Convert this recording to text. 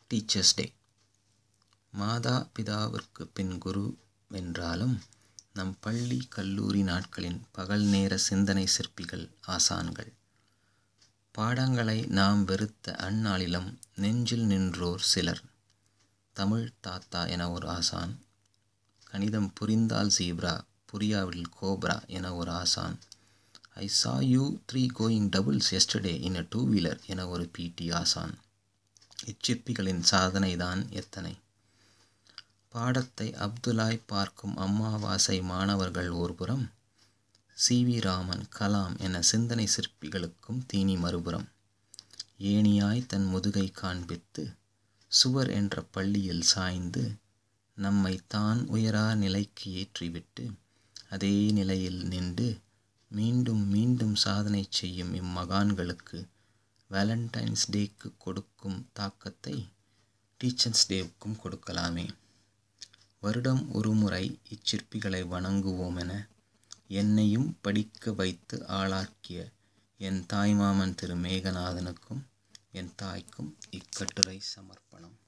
teachers day மாதா பிதாவிற்கு பின் குரு வென்றாலும் நம் பள்ளி கல்லூரி நாட்களின் பகல் நேர சிந்தனை சிற்பிகள் ஆசான்கள் பாடங்களை நாம் வெறுத்த அந்நாளிலும் நெஞ்சில் நின்றோர் சிலர் தமிழ் தாத்தா என ஒரு ஆசான் கணிதம் புரிந்தால் ஜீப்ரா புரியாவில் கோப்ரா என ஒரு ஆசான் I saw you three going doubles yesterday in a two wheeler என ஒரு பிடி ஆசான் இச்சிற்பிகளின் சாதனைதான் எத்தனை பாடத்தை அப்துல்லாய் பார்க்கும் அம்மாவாசை மாணவர்கள் ஒருபுறம் சி வி ராமன் கலாம் என சிந்தனை சிற்பிகளுக்கும் தீனி மறுபுறம் ஏணியாய் தன் முதுகை காண்பித்து சுவர் என்ற பள்ளியில் சாய்ந்து நம்மை தான் உயரா நிலைக்கு ஏற்றிவிட்டு அதே நிலையில் நின்று மீண்டும் மீண்டும் சாதனை செய்யும் இம்மகான்களுக்கு வேலண்டைன்ஸ் டேக்கு கொடுக்கும் தாக்கத்தை டீச்சர்ஸ் டேவுக்கும் கொடுக்கலாமே வருடம் ஒரு முறை இச்சிற்பிகளை வணங்குவோம் என என்னையும் படிக்க வைத்து ஆளாக்கிய என் தாய்மாமன் திரு மேகநாதனுக்கும் என் தாய்க்கும் இக்கட்டுரை சமர்ப்பணம்